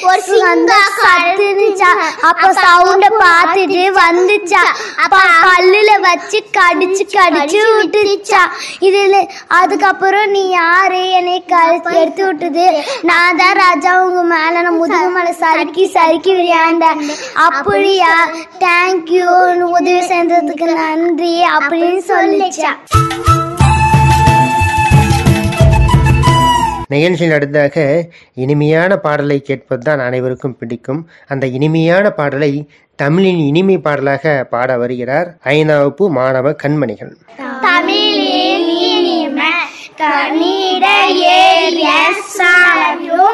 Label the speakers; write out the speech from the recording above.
Speaker 1: ஒரு சிங்கம் கத்துனுச்சா அப்ப சவுண்ட பார்த்துட்டு வந்துச்சா அப்ப பல்லுல வச்சு கடிச்சு கடிச்சு விட்டுச்சா இதுல அதுக்கப்புறம் நீ யாரு என்னை கழுத்து எடுத்து விட்டது நான் தான் ராஜா உங்க மேல நான் முதுகு மேல சறுக்கி சறுக்கி விளையாண்டேன் அப்படியா தேங்க்யூ உதவி செஞ்சதுக்கு நன்றி அப்படின்னு சொல்லிச்சா
Speaker 2: நிகழ்ச்சியில் அடுத்ததாக இனிமையான பாடலை கேட்பதுதான் அனைவருக்கும் பிடிக்கும் அந்த இனிமையான பாடலை தமிழின் இனிமை பாடலாக பாட வருகிறார் ஐந்தாம் வகுப்பு மாணவ கண்மணிகள்
Speaker 1: தமிழின் இனிமை கணிட ஏறிய சாலையும்